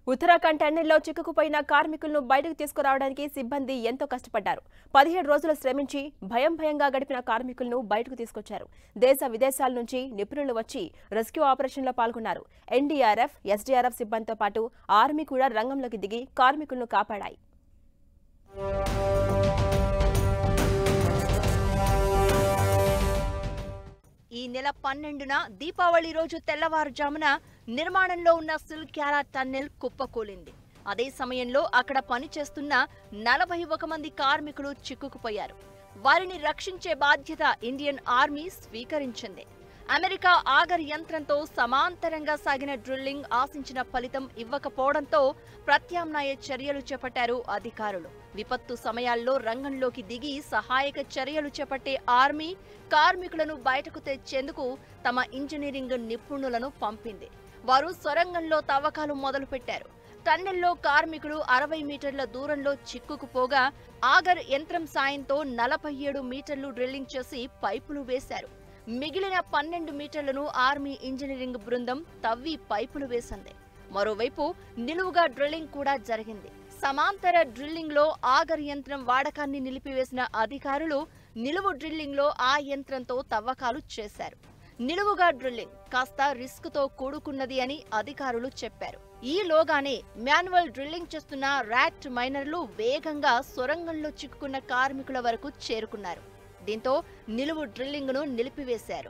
ఉత్తరాఖండ్ టన్నెల్లో చిక్కుకుపోయిన కార్మికులను బయటకు తీసుకురావడానికి సిబ్బంది ఎంతో కష్టపడ్డారు పదిహేడు రోజులు శ్రమించి భయం భయంగా గడిపిన కార్మికులను బయటకు తీసుకొచ్చారు దేశ విదేశాల నుంచి నిపుణులు వచ్చి రెస్క్యూ ఆపరేషన్లో పాల్గొన్నారు ఎన్డీఆర్ఎఫ్ ఎస్డీఆర్ఎఫ్ సిబ్బందితో పాటు ఆర్మీ కూడా రంగంలోకి దిగి కార్మికులను కాపాడాయి ఈ నెల పన్నెండున దీపావళి రోజు తెల్లవారుజామున నిర్మాణంలో ఉన్న సిల్క్యారా టన్నెల్ కుప్పకూలింది అదే సమయంలో అక్కడ పనిచేస్తున్న నలభై ఒక మంది కార్మికులు చిక్కుకుపోయారు వారిని రక్షించే బాధ్యత ఇండియన్ ఆర్మీ స్వీకరించింది అమెరికా ఆగర్ యంత్రంతో సమాంతరంగా సాగిన డ్రిల్లింగ్ ఆశించిన ఫలితం ఇవ్వకపోవడంతో ప్రత్యామ్నాయ చర్యలు చేపట్టారు అధికారులు విపత్తు సమయాల్లో రంగంలోకి దిగి సహాయక చర్యలు చేపట్టే ఆర్మీ కార్మికులను బయటకు తెచ్చేందుకు తమ ఇంజనీరింగ్ నిపుణులను పంపింది వారు సొరంగంలో తవ్వకాలు మొదలుపెట్టారు టన్నెల్లో కార్మికులు అరవై మీటర్ల దూరంలో చిక్కుకుపోగా ఆగర్ యంత్రం సాయంతో నలభై ఏడు మీటర్లు డ్రిల్లింగ్ చేసి పైపులు వేశారు మిగిలిన పన్నెండు మీటర్లను ఆర్మీ ఇంజనీరింగ్ బృందం తవ్వి పైపులు వేసింది మరోవైపు నిలువుగా డ్రిల్లింగ్ కూడా జరిగింది సమాంతర డ్రిల్లింగ్ లో ఆగర్ యంత్రం వాడకాన్ని నిలిపివేసిన అధికారులు నిలువు డ్రిల్లింగ్ లో ఆ యంత్రంతో తవ్వకాలు చేశారు నిలువుగా డ్రిల్లింగ్ కాస్త రిస్క్ తో కూడుకున్నది అని అధికారులు చెప్పారు ఈలోగానే మాన్యువల్ డ్రిల్లింగ్ చేస్తున్న ర్యాట్ మైనర్లు వేగంగా సొరంగంలో చిక్కుకున్న కార్మికుల వరకు చేరుకున్నారు దీంతో నిలువు డ్రిల్లింగ్ ను నిలిపివేశారు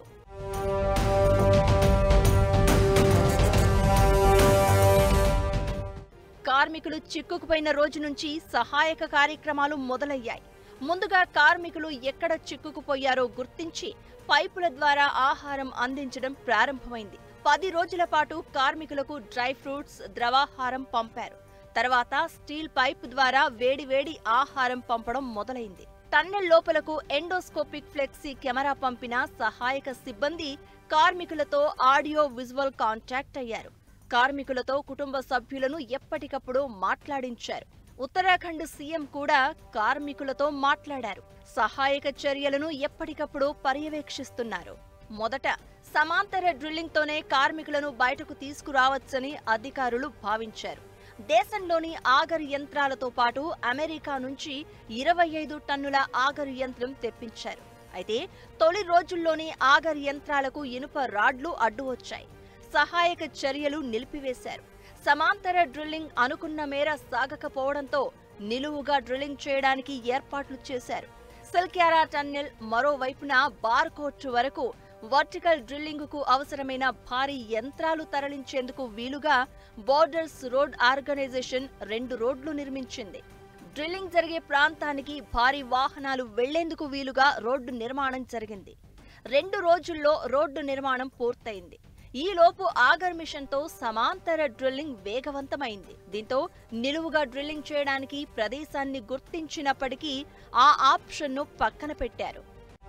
కార్మికులు చిక్కుకుపోయిన రోజు నుంచి సహాయక కార్యక్రమాలు మొదలయ్యాయి ముందుగా కార్మికులు ఎక్కడ చిక్కుకుపోయారో గుర్తించి పైపుల ద్వారా ఆహారం అందించడం ప్రారంభమైంది పది రోజుల పాటు కార్మికులకు డ్రై ఫ్రూట్స్ ద్రవాహారం పంపారు తర్వాత స్టీల్ పైప్ ద్వారా వేడివేడి ఆహారం పంపడం మొదలైంది టన్నెల్ లోపలకు ఎండోస్కోపిక్ ఫ్లెక్సీ కెమెరా పంపిన సహాయక సిబ్బంది కార్మికులతో ఆడియో విజువల్ కాంటాక్ట్ అయ్యారు కార్మికులతో కుటుంబ సభ్యులను ఎప్పటికప్పుడు మాట్లాడించారు ఉత్తరాఖండ్ సీఎం కూడా కార్మికులతో మాట్లాడారు సహాయక చర్యలను ఎప్పటికప్పుడు పర్యవేక్షిస్తున్నారు మొదట సమాంతర డ్రిల్లింగ్ తోనే కార్మికులను బయటకు తీసుకురావచ్చని అధికారులు భావించారు దేశంలోని ఆగరు యంత్రాలతో పాటు అమెరికా నుంచి ఇరవై ఐదు టన్నుల ఆగరు యంత్రం తెప్పించారు అయితే తొలి రోజుల్లోనే ఆగరు యంత్రాలకు ఇనుప రాడ్లు అడ్డు వచ్చాయి సహాయక చర్యలు నిలిపివేశారు సమాంతర డ్రిల్లింగ్ అనుకున్న మేర సాగకపోవడంతో నిలువుగా డ్రిల్లింగ్ చేయడానికి ఏర్పాట్లు చేశారు సిల్క్యారా టన్నెల్ మరోవైపున బార్కోట్ వరకు వర్టికల్ డ్రిల్లింగ్ కు అవసరమైన భారీ యంత్రాలు తరలించేందుకు వీలుగా బోర్డర్స్ రోడ్ ఆర్గనైజేషన్ రెండు రోడ్లు నిర్మించింది డ్రిల్లింగ్ జరిగే ప్రాంతానికి భారీ వాహనాలు వెళ్లేందుకు వీలుగా రోడ్డు నిర్మాణం జరిగింది రెండు రోజుల్లో రోడ్డు నిర్మాణం పూర్తయింది ఈలోపు ఆగర్ మిషన్ తో సమాంతర డ్రిల్లింగ్ వేగవంతమైంది దీంతో నిలువుగా డ్రిల్లింగ్ చేయడానికి ప్రదేశాన్ని గుర్తించినప్పటికీ ఆ ఆప్షన్ను పక్కన పెట్టారు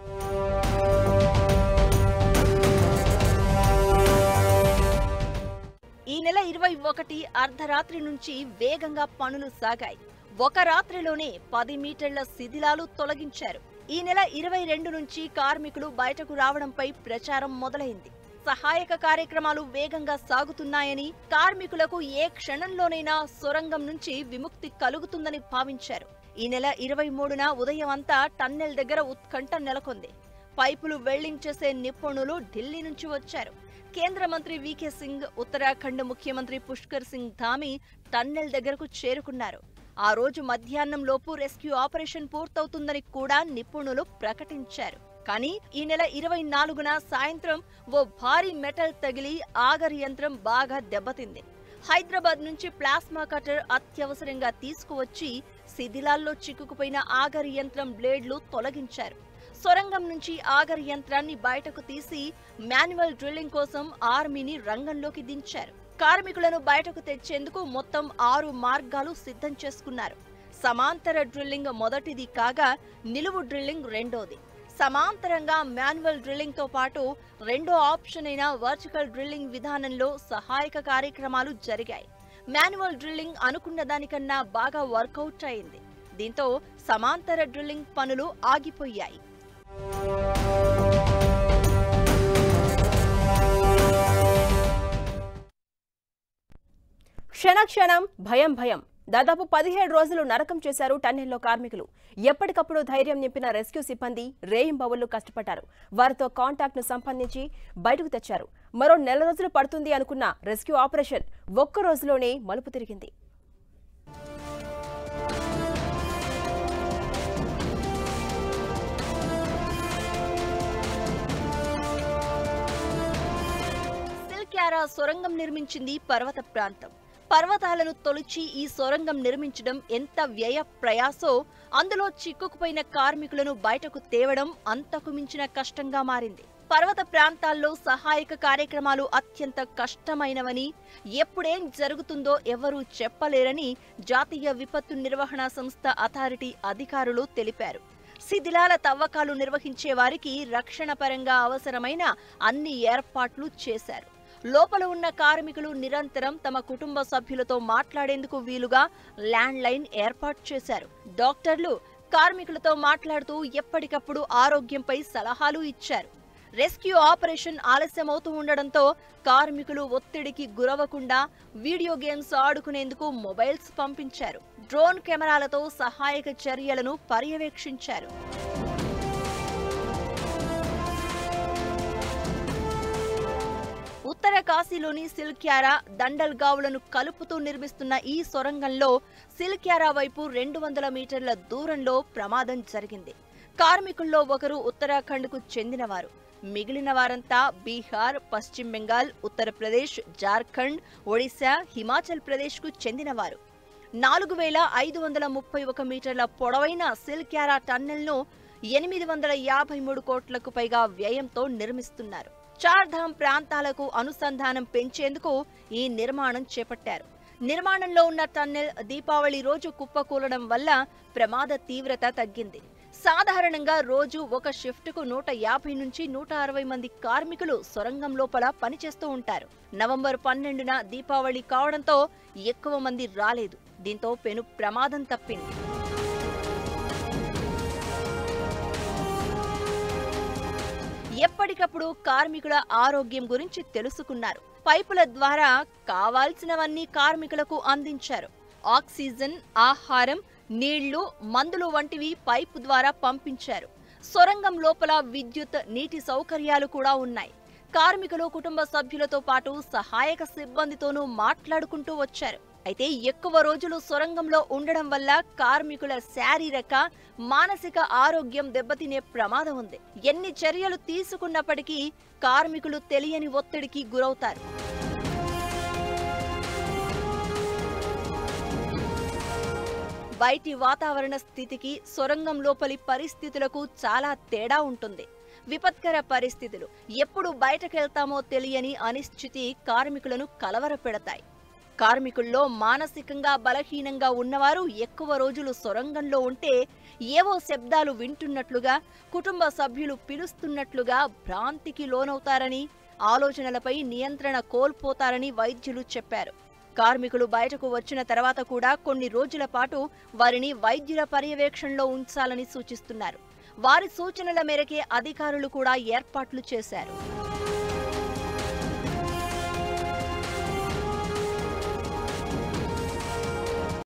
ఈ నెల ఇరవై ఒకటి అర్ధరాత్రి నుంచి వేగంగా పనులు సాగాయి ఒక రాత్రిలోనే పది మీటర్ల శిథిలాలు తొలగించారు ఈ నెల ఇరవై రెండు నుంచి కార్మికులు బయటకు రావడంపై ప్రచారం మొదలైంది సహాయక కార్యక్రమాలు వేగంగా సాగుతున్నాయని కార్మికులకు ఏ క్షణంలోనైనా సొరంగం నుంచి విముక్తి కలుగుతుందని భావించారు ఈ నెల ఇరవై మూడున ఉదయం అంతా టన్నెల్ దగ్గర ఉత్కంఠ నెలకొంది పైపులు వెల్డింగ్ చేసే నిపుణులు ఢిల్లీ నుంచి వచ్చారు కేంద్ర మంత్రి వికే సింగ్ ఉత్తరాఖండ్ ముఖ్యమంత్రి పుష్కర్ సింగ్ ధామి టన్నెల్ దగ్గరకు చేరుకున్నారు ఆ రోజు మధ్యాహ్నం లోపు రెస్క్యూ ఆపరేషన్ పూర్తవుతుందని కూడా నిపుణులు ప్రకటించారు కానీ ఈ నెల ఇరవై నాలుగున సాయంత్రం ఓ భారీ మెటల్ తగిలి ఆగర్ యంత్రం బాగా దెబ్బతింది హైదరాబాద్ నుంచి ప్లాస్మా కటర్ అత్యవసరంగా తీసుకువచ్చి శిథిలాల్లో చిక్కుకుపోయిన ఆగర్ యంత్రం బ్లేడ్లు తొలగించారు సొరంగం నుంచి ఆగర్ యంత్రాన్ని బయటకు తీసి మాన్యువల్ డ్రిల్లింగ్ కోసం ఆర్మీని రంగంలోకి దించారు కార్మికులను బయటకు తెచ్చేందుకు మొత్తం ఆరు మార్గాలు సిద్ధం చేసుకున్నారు సమాంతర డ్రిల్లింగ్ మొదటిది కాగా నిలువు డ్రిల్లింగ్ రెండోది సమాంతరంగా మాన్యువల్ డ్రిల్లింగ్ తో పాటు రెండో ఆప్షన్ అయిన వర్టికల్ డ్రిల్లింగ్ విధానంలో సహాయక కార్యక్రమాలు జరిగాయి మాన్యువల్ డ్రిల్లింగ్ అనుకున్న దానికన్నా బాగా వర్కౌట్ అయింది దీంతో సమాంతర డ్రిల్లింగ్ పనులు ఆగిపోయాయి క్షణక్షణం భయం భయం దాదాపు పదిహేడు రోజులు నరకం చేశారు టన్నెల్లో కార్మికులు ఎప్పటికప్పుడు ధైర్యం నింపిన రెస్క్యూ సిబ్బంది రేయింబవళ్లు కష్టపడ్డారు వారితో కాంటాక్ట్ ను సంపాదించి బయటకు తెచ్చారు మరో నెల రోజులు పడుతుంది అనుకున్న రెస్క్యూ ఆపరేషన్ ఒక్క రోజులోనే మలుపు తిరిగింది సిల్క్యారా సొరంగం నిర్మించింది పర్వత ప్రాంతం పర్వతాలను తొలిచి ఈ సొరంగం నిర్మించడం ఎంత వ్యయ ప్రయాసో అందులో చిక్కుకుపోయిన కార్మికులను బయటకు తేవడం అంతకు మించిన కష్టంగా మారింది పర్వత ప్రాంతాల్లో సహాయక కార్యక్రమాలు అత్యంత కష్టమైనవని ఎప్పుడేం జరుగుతుందో ఎవరూ చెప్పలేరని జాతీయ విపత్తు నిర్వహణ సంస్థ అథారిటీ అధికారులు తెలిపారు శిథిలాల తవ్వకాలు నిర్వహించే వారికి రక్షణ పరంగా అవసరమైన అన్ని ఏర్పాట్లు చేశారు లోపల ఉన్న కార్మికులు నిరంతరం తమ కుటుంబ సభ్యులతో మాట్లాడేందుకు వీలుగా ల్యాండ్ లైన్ ఏర్పాటు చేశారు డాక్టర్లు కార్మికులతో మాట్లాడుతూ ఎప్పటికప్పుడు ఆరోగ్యంపై సలహాలు ఇచ్చారు రెస్క్యూ ఆపరేషన్ ఆలస్యమవుతూ ఉండడంతో కార్మికులు ఒత్తిడికి గురవకుండా వీడియో గేమ్స్ ఆడుకునేందుకు మొబైల్స్ పంపించారు డ్రోన్ కెమెరాలతో సహాయక చర్యలను పర్యవేక్షించారు ఉత్తర కాశీలోని సిల్క్యారా దండల్గావులను కలుపుతూ నిర్మిస్తున్న ఈ సొరంగంలో సిల్క్యారా వైపు రెండు వందల మీటర్ల దూరంలో ప్రమాదం జరిగింది కార్మికుల్లో ఒకరు ఉత్తరాఖండ్కు చెందినవారు మిగిలిన వారంతా బీహార్ పశ్చిమ బెంగాల్ ఉత్తరప్రదేశ్ జార్ఖండ్ ఒడిశా హిమాచల్ ప్రదేశ్కు చెందినవారు నాలుగు వేల ఐదు వందల ముప్పై ఒక మీటర్ల పొడవైన సిల్క్యారా టన్నెల్ను ఎనిమిది వందల యాభై మూడు కోట్లకు పైగా వ్యయంతో నిర్మిస్తున్నారు చార్ధామ్ ప్రాంతాలకు అనుసంధానం పెంచేందుకు ఈ నిర్మాణం చేపట్టారు నిర్మాణంలో ఉన్న టన్నెల్ దీపావళి రోజు కుప్పకూలడం వల్ల ప్రమాద తీవ్రత తగ్గింది సాధారణంగా రోజు ఒక షిఫ్ట్కు నూట యాభై నుంచి నూట అరవై మంది కార్మికులు సొరంగం లోపల పనిచేస్తూ ఉంటారు నవంబర్ పన్నెండున దీపావళి కావడంతో ఎక్కువ మంది రాలేదు దీంతో పెను ప్రమాదం తప్పింది ఎప్పటికప్పుడు కార్మికుల ఆరోగ్యం గురించి తెలుసుకున్నారు పైపుల ద్వారా కావాల్సినవన్నీ కార్మికులకు అందించారు ఆక్సిజన్ ఆహారం నీళ్లు మందులు వంటివి పైపు ద్వారా పంపించారు సొరంగం లోపల విద్యుత్ నీటి సౌకర్యాలు కూడా ఉన్నాయి కార్మికులు కుటుంబ సభ్యులతో పాటు సహాయక సిబ్బందితోనూ మాట్లాడుకుంటూ వచ్చారు అయితే ఎక్కువ రోజులు సొరంగంలో ఉండడం వల్ల కార్మికుల శారీరక మానసిక ఆరోగ్యం దెబ్బతినే ప్రమాదం ఉంది ఎన్ని చర్యలు తీసుకున్నప్పటికీ కార్మికులు తెలియని ఒత్తిడికి గురవుతారు బయటి వాతావరణ స్థితికి సొరంగం లోపలి పరిస్థితులకు చాలా తేడా ఉంటుంది విపత్కర పరిస్థితులు ఎప్పుడు బయటకెళ్తామో తెలియని అనిశ్చితి కార్మికులను కలవరపెడతాయి కార్మికుల్లో మానసికంగా బలహీనంగా ఉన్నవారు ఎక్కువ రోజులు సొరంగంలో ఉంటే ఏవో శబ్దాలు వింటున్నట్లుగా కుటుంబ సభ్యులు పిలుస్తున్నట్లుగా భ్రాంతికి లోనవుతారని ఆలోచనలపై నియంత్రణ కోల్పోతారని వైద్యులు చెప్పారు కార్మికులు బయటకు వచ్చిన తర్వాత కూడా కొన్ని రోజుల పాటు వారిని వైద్యుల పర్యవేక్షణలో ఉంచాలని సూచిస్తున్నారు వారి సూచనల మేరకే అధికారులు కూడా ఏర్పాట్లు చేశారు